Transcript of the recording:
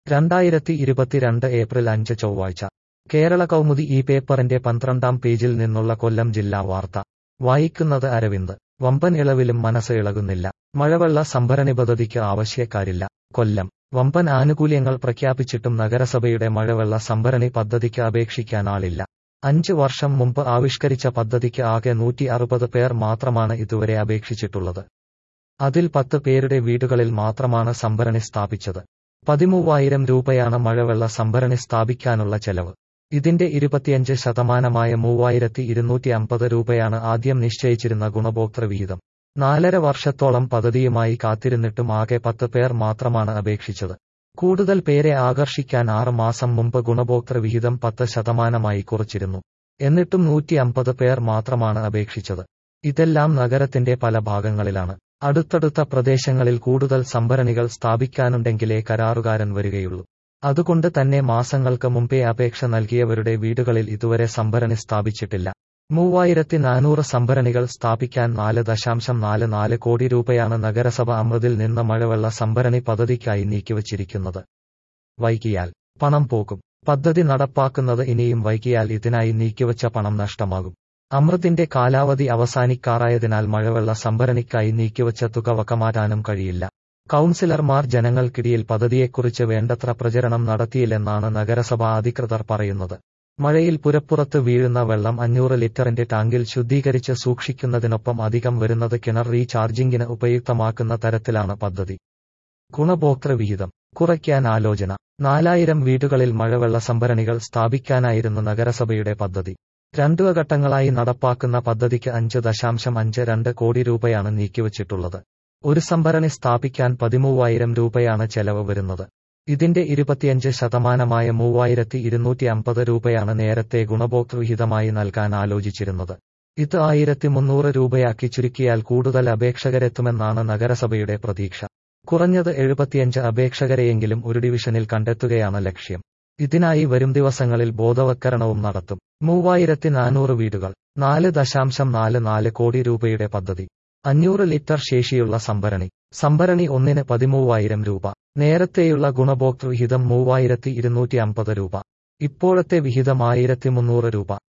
രണ്ടായിരത്തി ഇരുപത്തിരണ്ട് ഏപ്രിൽ അഞ്ച് ചൊവ്വാഴ്ച കേരള കൗമുദി ഈ പേപ്പറിന്റെ പന്ത്രണ്ടാം പേജിൽ നിന്നുള്ള കൊല്ലം ജില്ലാ വാർത്ത വായിക്കുന്നത് അരവിന്ദ് വമ്പൻ ഇളവിലും മനസ്സ് ഇളകുന്നില്ല മഴവെള്ള സംഭരണി പദ്ധതിക്ക് ആവശ്യക്കാരില്ല കൊല്ലം വമ്പൻ ആനുകൂല്യങ്ങൾ പ്രഖ്യാപിച്ചിട്ടും നഗരസഭയുടെ മഴവെള്ള സംഭരണി പദ്ധതിക്ക് അപേക്ഷിക്കാൻ ആളില്ല അഞ്ച് വർഷം മുമ്പ് ആവിഷ്കരിച്ച പദ്ധതിക്ക് ആകെ നൂറ്റി അറുപത് പേർ മാത്രമാണ് ഇതുവരെ അപേക്ഷിച്ചിട്ടുള്ളത് അതിൽ പത്ത് പേരുടെ വീടുകളിൽ മാത്രമാണ് സംഭരണി സ്ഥാപിച്ചത് പതിമൂവായിരം രൂപയാണ് മഴവെള്ള സംഭരണി സ്ഥാപിക്കാനുള്ള ചെലവ് ഇതിന്റെ ഇരുപത്തിയഞ്ച് ശതമാനമായ മൂവായിരത്തി ഇരുന്നൂറ്റി അമ്പത് രൂപയാണ് ആദ്യം നിശ്ചയിച്ചിരുന്ന ഗുണഭോക്തൃ വിഹിതം നാലര വർഷത്തോളം പദ്ധതിയുമായി കാത്തിരുന്നിട്ടും ആകെ പത്ത് പേർ മാത്രമാണ് അപേക്ഷിച്ചത് കൂടുതൽ പേരെ ആകർഷിക്കാൻ ആറ് മാസം മുമ്പ് ഗുണഭോക്തൃ വിഹിതം പത്ത് ശതമാനമായി കുറച്ചിരുന്നു എന്നിട്ടും നൂറ്റി അമ്പത് പേർ മാത്രമാണ് അപേക്ഷിച്ചത് ഇതെല്ലാം നഗരത്തിന്റെ പല ഭാഗങ്ങളിലാണ് അടുത്തടുത്ത പ്രദേശങ്ങളിൽ കൂടുതൽ സംഭരണികൾ സ്ഥാപിക്കാനുണ്ടെങ്കിലേ കരാറുകാരൻ വരികയുള്ളൂ അതുകൊണ്ട് തന്നെ മാസങ്ങൾക്ക് മുമ്പേ അപേക്ഷ നൽകിയവരുടെ വീടുകളിൽ ഇതുവരെ സംഭരണി സ്ഥാപിച്ചിട്ടില്ല മൂവായിരത്തി നാനൂറ് സംഭരണികൾ സ്ഥാപിക്കാൻ നാല് ദശാംശം നാല് നാല് കോടി രൂപയാണ് നഗരസഭ അമൃതിൽ നിന്ന് മഴവെള്ള സംഭരണി പദ്ധതിക്കായി നീക്കിവച്ചിരിക്കുന്നത് വൈകിയാൽ പണം പോകും പദ്ധതി നടപ്പാക്കുന്നത് ഇനിയും വൈകിയാൽ ഇതിനായി നീക്കിവച്ച പണം നഷ്ടമാകും അമൃതിന്റെ കാലാവധി അവസാനിക്കാറായതിനാൽ മഴവെള്ള സംഭരണിക്കായി നീക്കിവച്ച തുക വകമാറ്റാനും കഴിയില്ല കൌൺസിലർമാർ ജനങ്ങൾക്കിടയിൽ പദ്ധതിയെക്കുറിച്ച് വേണ്ടത്ര പ്രചരണം നടത്തിയില്ലെന്നാണ് നഗരസഭാ അധികൃതർ പറയുന്നത് മഴയിൽ പുരപ്പുറത്ത് വീഴുന്ന വെള്ളം അഞ്ഞൂറ് ലിറ്ററിന്റെ ടാങ്കിൽ ശുദ്ധീകരിച്ച് സൂക്ഷിക്കുന്നതിനൊപ്പം അധികം വരുന്നത് കിണർ റീചാർജിംഗിന് ഉപയുക്തമാക്കുന്ന തരത്തിലാണ് പദ്ധതി ഗുണഭോക്തൃ വിഹിതം കുറയ്ക്കാൻ ആലോചന നാലായിരം വീടുകളിൽ മഴവെള്ള സംഭരണികൾ സ്ഥാപിക്കാനായിരുന്നു നഗരസഭയുടെ പദ്ധതി രണ്ടു ഘട്ടങ്ങളായി നടപ്പാക്കുന്ന പദ്ധതിക്ക് അഞ്ച് ദശാംശം അഞ്ച് രണ്ട് കോടി രൂപയാണ് നീക്കിവച്ചിട്ടുള്ളത് ഒരു സംഭരണി സ്ഥാപിക്കാൻ പതിമൂവായിരം രൂപയാണ് ചെലവ് വരുന്നത് ഇതിന്റെ ഇരുപത്തിയഞ്ച് ശതമാനമായ മൂവായിരത്തി ഇരുന്നൂറ്റി അമ്പത് രൂപയാണ് നേരത്തെ ഗുണഭോക്തൃഹിതമായി നൽകാൻ ആലോചിച്ചിരുന്നത് ഇത് ആയിരത്തി മുന്നൂറ് രൂപയാക്കി ചുരുക്കിയാൽ കൂടുതൽ അപേക്ഷകരെത്തുമെന്നാണ് നഗരസഭയുടെ പ്രതീക്ഷ കുറഞ്ഞത് എഴുപത്തിയഞ്ച് അപേക്ഷകരെയെങ്കിലും ഒരു ഡിവിഷനിൽ കണ്ടെത്തുകയാണ് ലക്ഷ്യം ഇതിനായി വരും ദിവസങ്ങളിൽ ബോധവൽക്കരണവും നടത്തും മൂവായിരത്തി നാനൂറ് വീടുകൾ നാല് ദശാംശം നാല് നാല് കോടി രൂപയുടെ പദ്ധതി അഞ്ഞൂറ് ലിറ്റർ ശേഷിയുള്ള സംഭരണി സംഭരണി ഒന്നിന് പതിമൂവായിരം രൂപ നേരത്തെയുള്ള ഗുണഭോക്തൃ വിഹിതം മൂവായിരത്തി ഇരുന്നൂറ്റി അമ്പത് രൂപ ഇപ്പോഴത്തെ വിഹിതം ആയിരത്തി മുന്നൂറ് രൂപ